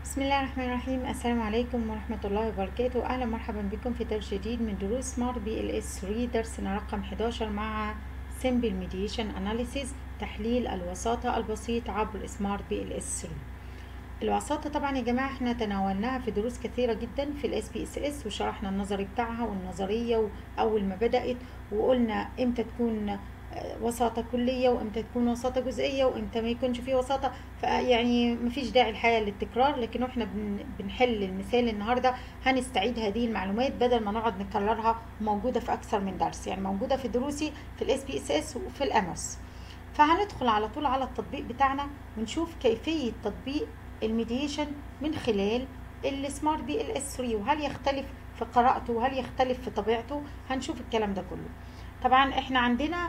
بسم الله الرحمن الرحيم السلام عليكم ورحمة الله وبركاته أهلا مرحبا بكم في درس جديد من دروس سمارت بي ال اس 3 درسنا رقم 11 مع Simple Mediation Analysis تحليل الوساطة البسيط عبر سمارت بي ال اس 3 الوساطة طبعا يا جماعة احنا تناولناها في دروس كثيرة جدا في الاس بي اس اس وشرحنا النظري بتاعها والنظرية وأول ما بدأت وقلنا امتى تكون وساطة كلية وامتى تكون وساطة جزئية وامتى ما يكونش فيه وساطة فيعني مفيش داعي الحقيقة للتكرار لكن احنا بنحل المثال النهاردة هنستعيد هذه المعلومات بدل ما نقعد نكررها موجودة في أكثر من درس يعني موجودة في دروسي في الاس بي اس اس وفي الأموس فهندخل على طول على التطبيق بتاعنا ونشوف كيفية تطبيق الميديشن من خلال السمارت بي ال اس 3 وهل يختلف في قراءته وهل يختلف في طبيعته هنشوف الكلام ده كله طبعا احنا عندنا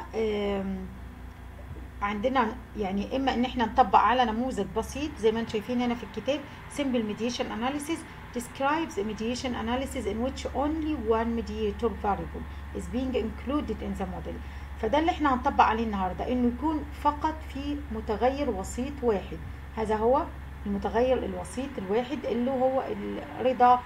عندنا يعني اما ان احنا نطبق على نموذج بسيط زي ما انتم شايفين هنا في الكتاب simple mediation analysis describes a mediation analysis in which only one mediator variable is being included in the model فده اللي احنا هنطبق عليه النهارده انه يكون فقط في متغير وسيط واحد هذا هو المتغير الوسيط الواحد اللي هو رضا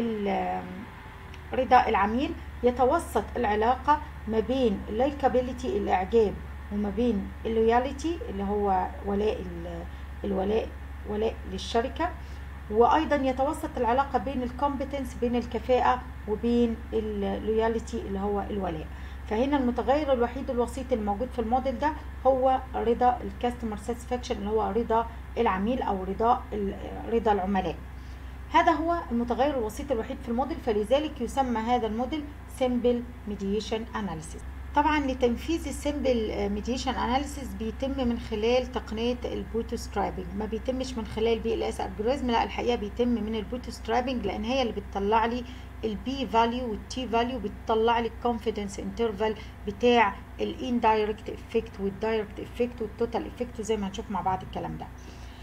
رضا العميل يتوسط العلاقة ما بين اللايكابيليتي الإعجاب وما بين اللوياليتي اللي هو ولاء الولاء ولاء للشركة وأيضا يتوسط العلاقة بين الكومبتنس بين الكفاءة وبين اللوياليتي اللي هو الولاء فهنا المتغير الوحيد الوسيط الموجود في الموديل ده هو رضا الكاستمر ساتسفاكشن اللي هو رضا العميل او رضا رضا العملاء هذا هو المتغير الوسيط الوحيد في الموديل فلذلك يسمى هذا الموديل Simple Mediation Analysis طبعا لتنفيذ السمبل ميديشن اناليسيس بيتم من خلال تقنيه البوتسترابنج ما بيتمش من خلال بي ال اس الجوريزم لا الحقيقه بيتم من البوتسترابنج لان هي اللي بتطلع لي البي فاليو والتي فاليو بتطلع لي الكونفيدنس انترفال بتاع الاندايركت افكت والدايركت افكت والتوتال افكت وزي ما هنشوف مع بعض الكلام ده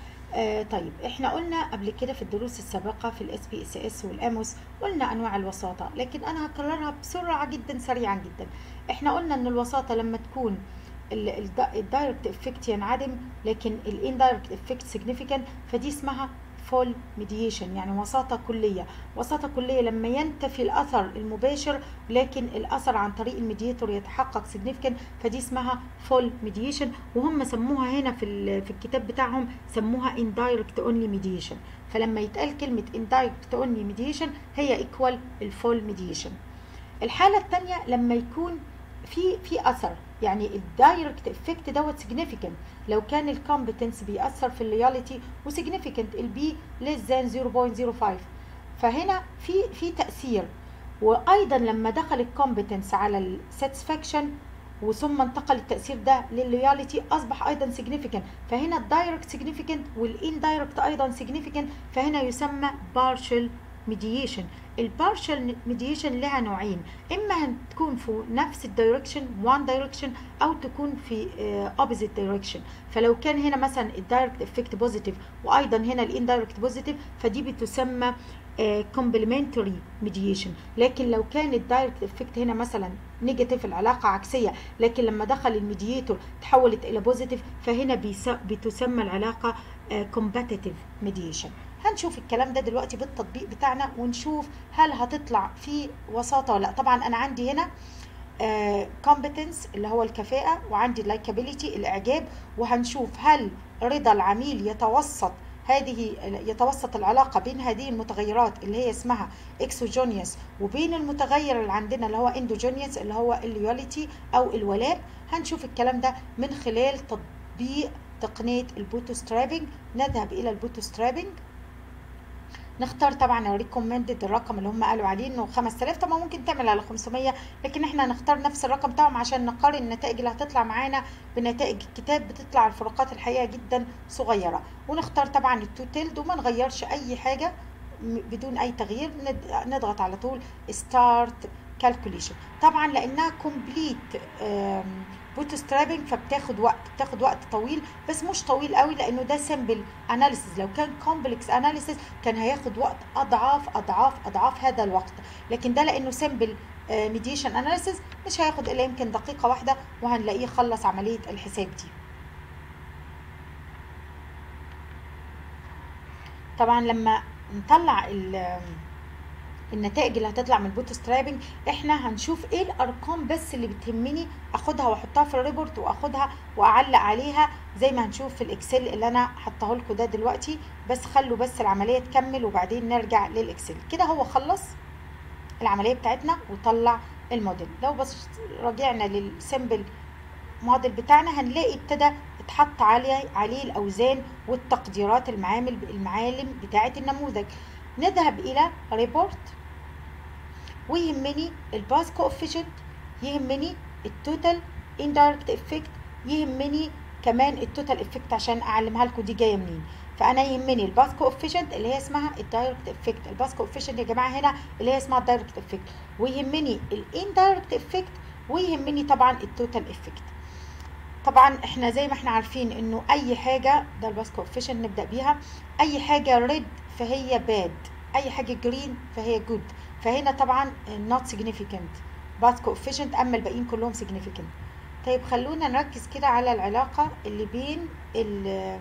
آه طيب احنا قلنا قبل كده في الدروس السابقة في الاس بي اس اس والاموس قلنا انواع الوساطة لكن انا هكررها بسرعة جدا سريعا جدا احنا قلنا ان الوساطة لما تكون الدايركت افكت ينعدم لكن الاندايركت افكت سيجنيفيكانت فدي اسمها فول ميديشن يعني وساطة كلية وساطة كلية لما ينتفي الأثر المباشر لكن الأثر عن طريق الميديتور يتحقق significant فدي اسمها فول ميديشن وهم سموها هنا في في الكتاب بتاعهم سموها indirect only mediation فلما يتقال كلمة indirect only mediation هي equal الفول ميديشن الحالة الثانية لما يكون في في أثر يعني الدايركت افكت دوت سيجنيفيكانت لو كان الكومبتنس بيأثر في اللويالتي وسيجنيفيكانت البي ليس ذان 0.05 فهنا في في تأثير وايضا لما دخل الكومبتنس على الساتسفاكشن وثم انتقل التأثير ده لللويالتي أصبح أيضا significant فهنا الدايركت significant والاندايركت أيضا significant فهنا يسمى partial ميديشن البارشال ميديشن لها نوعين اما تكون في نفس الدايركشن وان دايركشن او تكون في اوبوزيت دايركشن فلو كان هنا مثلا الدايركت افكت بوزيتيف وايضا هنا الاندايركت بوزيتيف فدي بتسمى كومبلمنتري ميديشن لكن لو كان الدايركت افكت هنا مثلا نيجاتيف العلاقه عكسيه لكن لما دخل الميديتور تحولت الى بوزيتيف فهنا بتسمى العلاقه كومباتيتيف ميديشن هنشوف الكلام ده دلوقتي بالتطبيق بتاعنا ونشوف هل هتطلع في وساطه ولا لا طبعا انا عندي هنا كومبتنس uh, اللي هو الكفاءه وعندي اللايكابيليتي الاعجاب وهنشوف هل رضا العميل يتوسط هذه يتوسط العلاقة بين هذه المتغيرات اللي هي اسمها اكسوجونيوس وبين المتغير اللي عندنا اللي هو اندوجونيوس اللي هو اللوياليتي او الولاء هنشوف الكلام ده من خلال تطبيق تقنية البوتوسترابنج نذهب الى البوتوسترابنج نختار طبعا ريكومندد الرقم اللي هم قالوا عليه انه 5000 طبعا ممكن تعمل على 500 لكن احنا هنختار نفس الرقم بتاعهم عشان نقارن النتائج اللي هتطلع معانا بنتائج الكتاب بتطلع الفروقات الحقيقه جدا صغيره ونختار طبعا التوتيلد وما نغيرش اي حاجه بدون اي تغيير نضغط على طول ستارت كالكوليشن طبعا لانها كومبليت بوتسترابنج فبتاخد وقت بتاخد وقت طويل بس مش طويل قوي لانه ده سمبل اناليسيس لو كان كومبلكس اناليسيس كان هياخد وقت اضعاف اضعاف اضعاف هذا الوقت لكن ده لانه سمبل ميديشن اناليسيس مش هياخد الا يمكن دقيقه واحده وهنلاقيه خلص عمليه الحساب دي طبعا لما نطلع ال- النتائج اللي هتطلع من البوت سترابنج احنا هنشوف ايه الارقام بس اللي بتهمني اخدها واحطها في الريبورت واخدها واعلق عليها زي ما هنشوف في الاكسل اللي انا حطاه لكم ده دلوقتي بس خلوا بس العمليه تكمل وبعدين نرجع للاكسل كده هو خلص العمليه بتاعتنا وطلع الموديل لو بس رجعنا للسيمبل موديل بتاعنا هنلاقي ابتدى اتحط عليه عليه الاوزان والتقديرات المعامل المعالم بتاعه النموذج نذهب الى ريبورت ويهمني الباس كوفيشنت يهمني التوتال اندايركت افكت يهمني كمان التوتال افكت عشان اعلمها لكم دي جايه منين فانا يهمني الباس كوفيشنت اللي هي اسمها الدايركت افكت الباس كوفيشنت يا جماعه هنا اللي هي اسمها الدايركت افكت ويهمني الاندايركت افكت ويهمني طبعا التوتال افكت طبعا احنا زي ما احنا عارفين انه اي حاجه ده الباس كوفيشنت نبدا بيها اي حاجه ريد فهي باد اي حاجه جرين فهي جود فهنا طبعا not significant باس كوفيشنت اما الباقيين كلهم significant طيب خلونا نركز كده على العلاقه اللي بين ال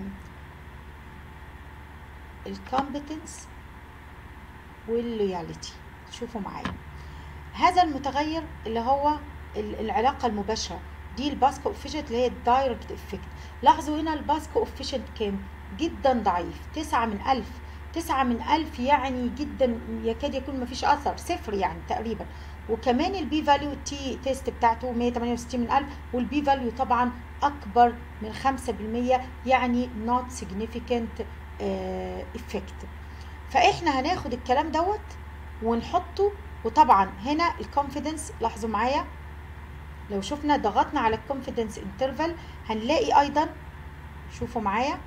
الكومبتنس واللويالتي شوفوا معايا هذا المتغير اللي هو ال- العلاقه المباشره دي الباس كوفيشنت اللي هي الدايركت افكت لاحظوا هنا الباس كوفيشنت كام جدا ضعيف تسعة من ألف تسعة من ألف يعني جدا يكاد يكون مفيش أثر صفر يعني تقريبا وكمان البي فاليو تي تيست بتاعته 168 من ألف والبي فاليو طبعا أكبر من 5% يعني not significant آه، effect فإحنا هناخد الكلام دوت ونحطه وطبعا هنا الكونفيدنس لاحظوا معايا لو شفنا ضغطنا على الكونفيدنس انترفال هنلاقي ايضا شوفوا معايا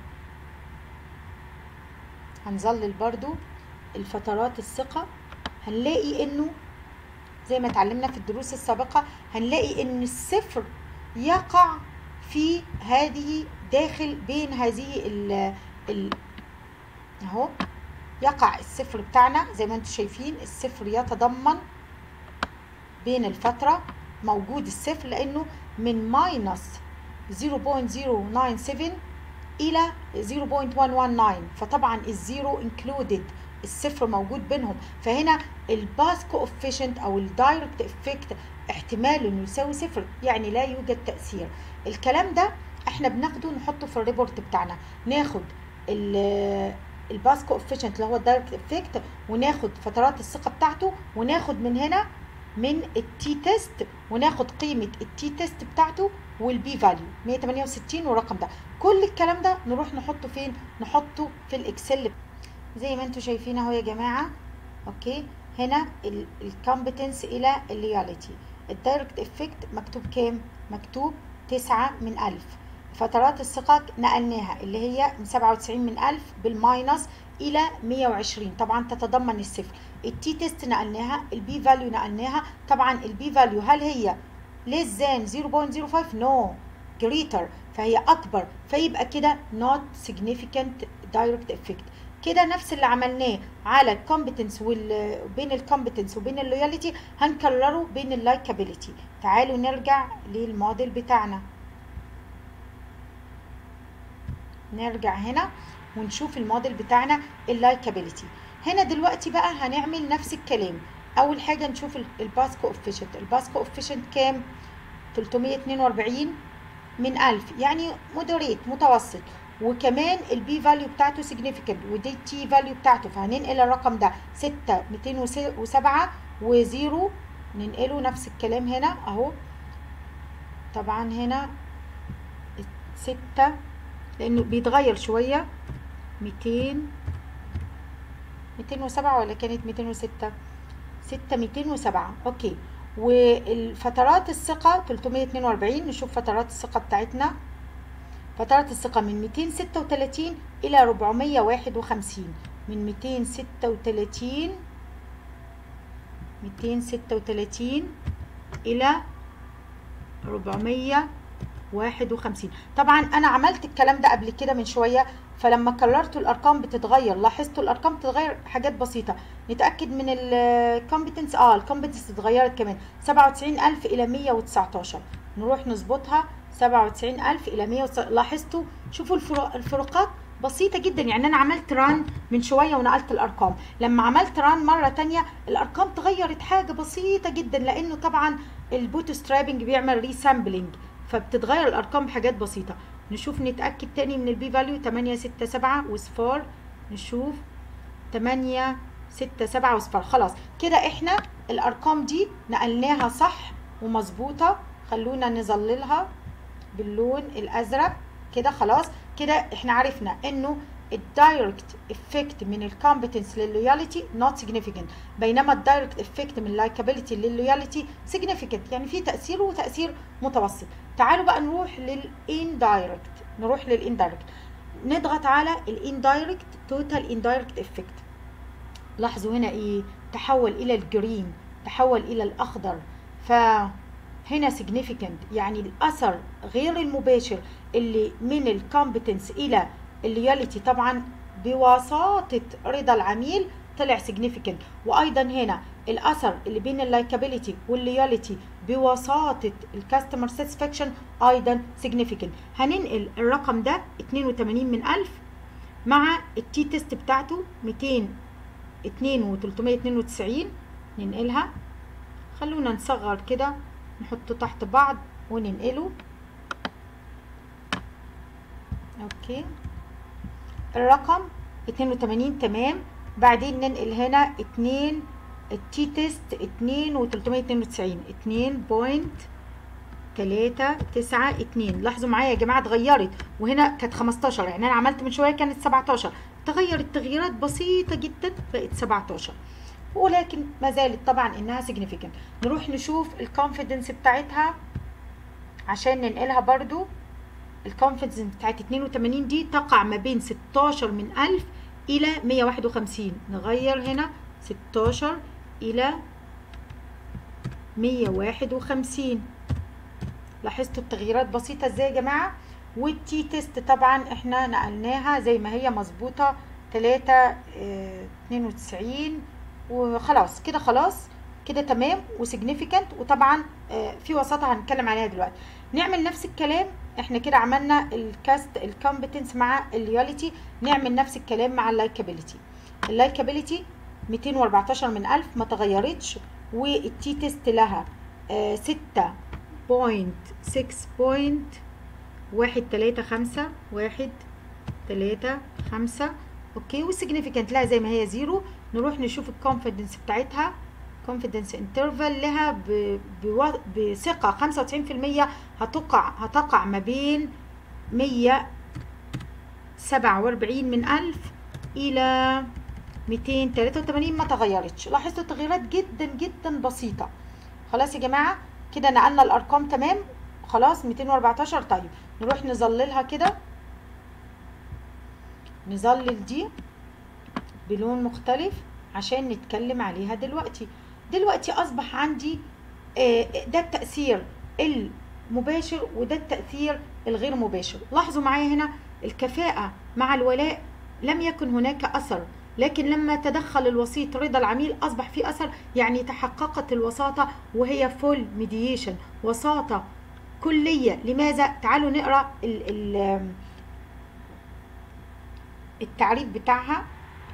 هنظلل برضو الفترات الثقة هنلاقي انه زي ما اتعلمنا في الدروس السابقة هنلاقي ان الصفر يقع في هذه داخل بين هذه ال ال اهو يقع الصفر بتاعنا زي ما انتم شايفين الصفر يتضمن بين الفترة موجود الصفر لانه من ماينس 0.097 الى 0.119 فطبعا الزيرو انكلودد الصفر موجود بينهم فهنا الباس كوفيشنت او الدايركت افكت احتمال انه يساوي صفر يعني لا يوجد تاثير الكلام ده احنا بناخده نحطه في الريبورت بتاعنا ناخد الباس كوفيشنت اللي هو الدايركت افكت وناخد فترات الثقه بتاعته وناخد من هنا من التي تيست وناخد قيمه التي تيست بتاعته والبي فاليو 168 والرقم ده كل الكلام ده نروح نحطه فين نحطه في الاكسل زي ما انتم شايفين اهو يا جماعه اوكي هنا الكومبتنس الى اللياليتي الدايركت افكت مكتوب كام مكتوب 9 من 1000 فترات الثقة نقلناها اللي هي من 97 من 1000 بالماينس إلى 120 طبعا تتضمن الصفر التي تيست نقلناها البي فاليو نقلناها طبعا البي فاليو هل هي less than 0.05 no greater فهي أكبر فيبقى كده not significant direct effect كده نفس اللي عملناه على الكومبتنس وال بين الكومبتنس وبين اللويالتي هنكرره بين اللايكابيليتي تعالوا نرجع للموديل بتاعنا نرجع هنا ونشوف الموديل بتاعنا اللايكابيليتي هنا دلوقتي بقى هنعمل نفس الكلام اول حاجه نشوف الباس كوفيشنت الباس كوفيشنت كام 342 من 1000 يعني مودريت متوسط وكمان البي فاليو بتاعته سيجنيفيكانت ودي التي فاليو بتاعته فهننقل الرقم ده 6 207 و0 ننقله نفس الكلام هنا اهو طبعا هنا 6 لانه بيتغير شويه 200 207 ولا كانت 206 6 207 اوكي والفترات الثقة 342 نشوف فترات الثقة بتاعتنا فترات الثقة من 236 إلى 451 من 236 236 إلى 451 طبعا أنا عملت الكلام ده قبل كده من شوية فلما كررتوا الارقام بتتغير لاحظتوا الارقام بتتغير حاجات بسيطه نتاكد من الكومبتنس اه الكومبتنس اتغيرت كمان 97000 الى 119 نروح نظبطها 97000 الى 119 لاحظتوا شوفوا الفروق الفروقات بسيطه جدا يعني انا عملت ران من شويه ونقلت الارقام لما عملت ران مره تانية الارقام تغيرت حاجه بسيطه جدا لانه طبعا البوت سترابنج بيعمل ريسامبلينج فبتتغير الارقام بحاجات بسيطه نشوف نتاكد تاني من البي فاليو 8 6 7 وصفار نشوف 8 6 7 وصفار خلاص كده احنا الارقام دي نقلناها صح ومظبوطه خلونا نظللها باللون الازرق كده خلاص كده احنا عرفنا انه الدايركت افكت من الكومبتنس لللويالتي نوت سيجنيفيكانت بينما الدايركت افكت من اللايكابيلتي لللويالتي سيجنيفيكانت يعني في تاثير وتاثير متوسط تعالوا بقى نروح للاندايركت نروح للاندايركت نضغط على الاندايركت توتال اندايركت افكت لاحظوا هنا ايه تحول الى الجرين تحول الى الاخضر فهنا significant يعني الاثر غير المباشر اللي من الكومبتنس الى اللويالتي طبعا بوساطه رضا العميل طلع significant وايضا هنا الاثر اللي بين اللايكابيلتي واللويالتي بوساطه الكاستمر ساتسفاكشن ايضا significant هننقل الرقم ده 82 من 1000 مع التي تيست بتاعته 202 و392 ننقلها خلونا نصغر كده نحطه تحت بعض وننقله اوكي الرقم 82 تمام بعدين ننقل هنا 2 التي تيست 2 و392 2 بوينت 3 9 2 لاحظوا معايا يا جماعه اتغيرت وهنا كانت 15 يعني انا عملت من شويه كانت 17 تغيرت تغييرات بسيطه جدا بقت 17 ولكن ما زالت طبعا انها significant نروح نشوف الكونفيدنس بتاعتها عشان ننقلها برضو الكونفيدنس بتاعت 82 دي تقع ما بين 16 من 1000 الى 151 نغير هنا 16 الى 151 لاحظتوا التغييرات بسيطه ازاي يا جماعه والتي تيست طبعا احنا نقلناها زي ما هي مظبوطه 3 اه 92 وخلاص كده خلاص كده تمام وسيجنيفيكانت وطبعا اه في وسطها هنتكلم عليها دلوقتي نعمل نفس الكلام احنا كده عملنا الكاست الكومبتنس مع اللويالتي نعمل نفس الكلام مع اللايكابيلتي اللايكابيلتي 214 من 1000 ما تغيرتش والتي تيست لها اه 6 بوينت 6 بوينت واحد تلاتة خمسة واحد تلاتة خمسة اوكي والسيجنيفيكانت لها زي ما هي زيرو نروح نشوف الكونفيدنس بتاعتها confidence interval لها ب... بو... بثقة خمسة وتسعين في المية هتقع هتقع ما بين مية سبعة وأربعين من ألف إلى ميتين تلاتة وتمانين ما تغيرتش لاحظتوا تغييرات جدا جدا بسيطة خلاص يا جماعة كده نقلنا الأرقام تمام خلاص 214 طيب نروح نظللها كده نظلل دي بلون مختلف عشان نتكلم عليها دلوقتي دلوقتي اصبح عندي ده التأثير المباشر وده التأثير الغير مباشر لاحظوا معايا هنا الكفاءة مع الولاء لم يكن هناك أثر لكن لما تدخل الوسيط رضا العميل أصبح في أثر يعني تحققت الوساطة وهي فول ميديشن وساطة كلية لماذا؟ تعالوا نقرأ ال ال التعريف بتاعها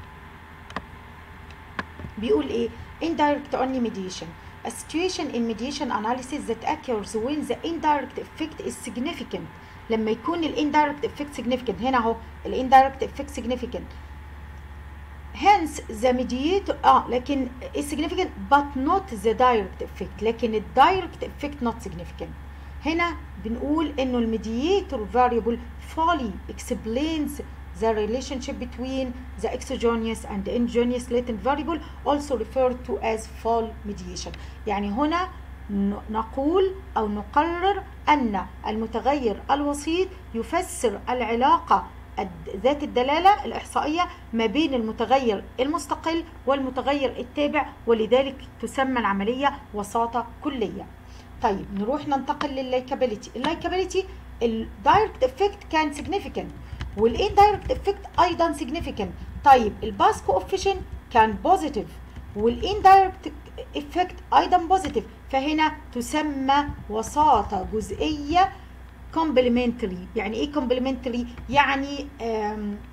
بيقول ايه indirect only mediation a situation in mediation analysis that occurs when the indirect effect is significant لما يكون ال indirect effect significant هنا اهو ال indirect effect significant hence the mediator اه لكن is significant but not the direct effect لكن ال direct effect not significant هنا بنقول انه الميدياتور variable fully explains the relationship between the exogenous and the endogenous latent variable also referred to as fall mediation يعني هنا نقول أو نقرر أن المتغير الوسيط يفسر العلاقة ذات الدلالة الإحصائية ما بين المتغير المستقل والمتغير التابع ولذلك تسمى العملية وساطة كلية طيب نروح ننتقل لللايكابيليتي اللايكابيليتي الدايركت افكت كان significant والاندايركت افكت ايضا significant طيب الباس كوفيشن كان بوزيتيف والاندايركت افكت ايضا بوزيتيف فهنا تسمى وساطة جزئية complementary يعني ايه complementary يعني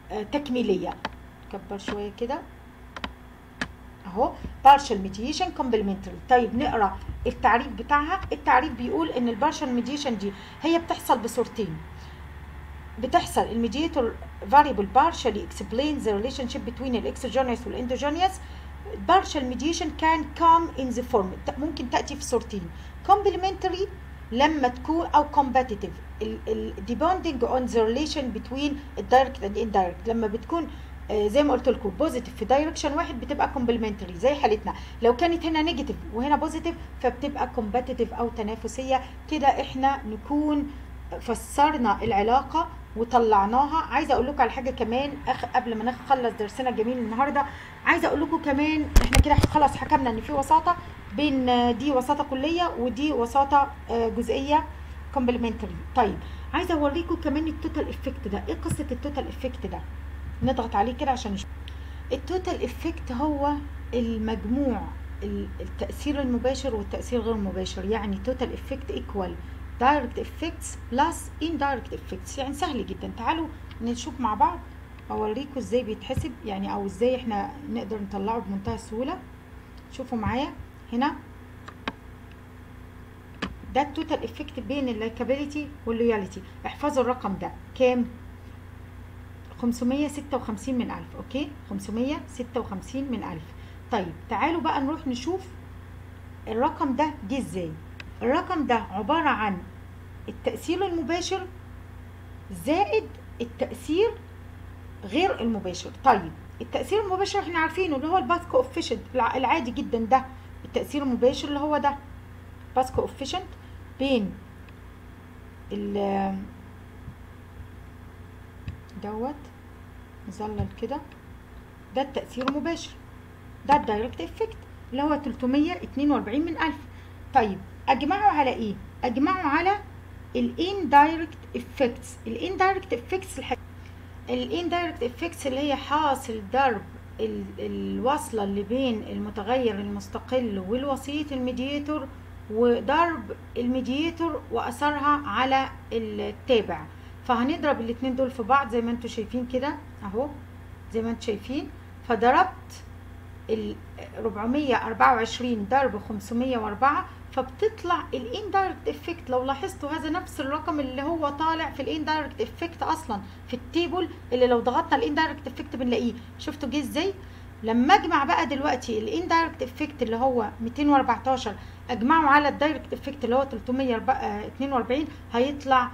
آه، تكميليه كبر شويه كده اهو partial mediation complementary طيب نقرا التعريف بتاعها التعريف بيقول ان البارشال ميديشن دي هي بتحصل بصورتين بتحصل الميديتور variable partially explains the relationship between الاكسوجينيوس والاندوجينيوس partial mediation can come in the form ممكن تأتي في صورتين complementary لما تكون أو competitive ال ال depending on the relation between الدايركت and indirect لما بتكون آه، زي ما قلت لكم بوزيتيف في دايركشن واحد بتبقى كومبلمنتري زي حالتنا لو كانت هنا نيجاتيف وهنا بوزيتيف فبتبقى كومبتيتيف او تنافسيه كده احنا نكون فسرنا العلاقه وطلعناها عايزه اقول لكم على حاجه كمان أخ قبل ما نخلص درسنا الجميل النهارده عايزه اقول لكم كمان احنا كده خلاص حكمنا ان في وساطه بين آه، دي وساطه كليه ودي وساطه آه، جزئيه كومبلمنتري طيب عايزه اوريكم كمان التوتال افكت ده ايه قصه التوتال افكت ده نضغط عليه كده عشان نشوف التوتال افكت هو المجموع ال- التأثير المباشر والتأثير غير المباشر يعني توتال افكت ايكوال دايركت افكتس بلس indirect افكتس يعني سهل جدا تعالوا نشوف مع بعض اوريكم ازاي بيتحسب يعني او ازاي احنا نقدر نطلعه بمنتهى السهولة شوفوا معايا هنا ده التوتال افكت بين اللايكابيليتي واللويالتي احفظوا الرقم ده كام 556 من ألف أوكي 556 من ألف طيب تعالوا بقى نروح نشوف الرقم ده جه ازاي الرقم ده عبارة عن التأثير المباشر زائد التأثير غير المباشر طيب التأثير المباشر احنا عارفينه اللي هو الباث كوفيشنت العادي جدا ده التأثير المباشر اللي هو ده باث كوفيشنت بين ال دوت مظلل كده ده التأثير المباشر ده الدايركت افكت اللي هو 342 من ألف طيب أجمعه على إيه؟ أجمعه على الاندايركت افكتس الاندايركت افكتس الاندايركت افكتس اللي هي حاصل ضرب ال- الوصلة اللي بين المتغير المستقل والوسيط الميدياتور وضرب الميدياتور وأثرها على التابع فهنضرب الاتنين دول في بعض زي ما انتوا شايفين كده اهو زي ما انتوا شايفين فضربت ال 424 ضرب 504 فبتطلع الاندايركت افكت لو لاحظتوا هذا نفس الرقم اللي هو طالع في الاندايركت افكت اصلا في التيبل اللي لو ضغطنا الاندايركت افكت بنلاقيه شفتوا جه ازاي لما اجمع بقى دلوقتي الاندايركت افكت اللي هو 214 اجمعه على الدايركت افكت اللي هو 342 هيطلع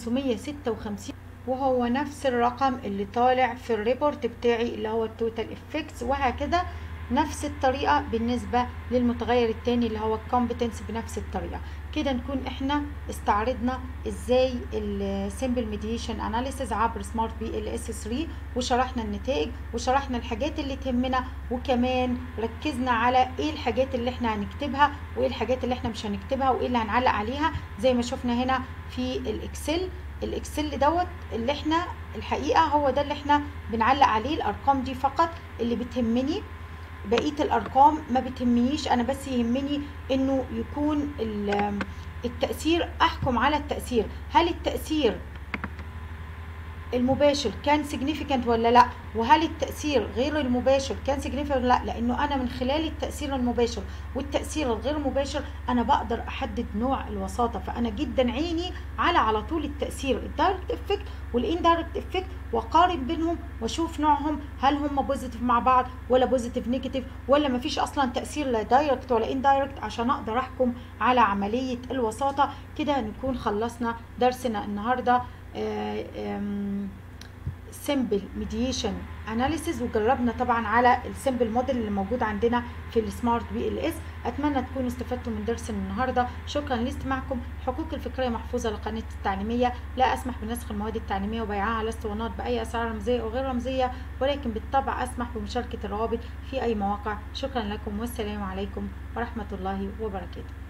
556 وهو نفس الرقم اللي طالع في الريبورت بتاعي اللي هو التوتال افكتس وهكذا نفس الطريقة بالنسبة للمتغير التاني اللي هو الكومبتنس بنفس الطريقة كده نكون احنا استعرضنا ازاي السيمبل ميديشن اناليسيز عبر سمارت بي ال اس 3 وشرحنا النتائج وشرحنا الحاجات اللي تهمنا وكمان ركزنا على ايه الحاجات اللي احنا هنكتبها وايه الحاجات اللي احنا مش هنكتبها وايه اللي هنعلق عليها زي ما شفنا هنا في الاكسل الاكسل دوت اللي احنا الحقيقه هو ده اللي احنا بنعلق عليه الارقام دي فقط اللي بتهمني بقيه الارقام ما بتهمنيش انا بس يهمني انه يكون ال- التاثير احكم على التاثير هل التاثير المباشر كان significant ولا لا وهل التأثير غير المباشر كان significant ولا لا لأنه أنا من خلال التأثير المباشر والتأثير الغير مباشر أنا بقدر أحدد نوع الوساطة فأنا جدا عيني على على طول التأثير الدايركت افكت والاندايركت افكت وقارن بينهم واشوف نوعهم هل هم بوزيتيف مع بعض ولا بوزيتيف نيجاتيف ولا مفيش اصلا تاثير لا دايركت ولا اندايركت عشان اقدر احكم على عمليه الوساطه كده نكون خلصنا درسنا النهارده سمبل ميديشن اناليسيز وجربنا طبعا على السمبل موديل اللي موجود عندنا في السمارت بي ال اس اتمنى تكونوا استفدتوا من درس النهارده شكرا لاستماعكم حقوق الفكريه محفوظه لقناه التعليميه لا اسمح بنسخ المواد التعليميه وبيعها على اسطوانات باي اسعار رمزيه او غير رمزيه ولكن بالطبع اسمح بمشاركه الروابط في اي مواقع شكرا لكم والسلام عليكم ورحمه الله وبركاته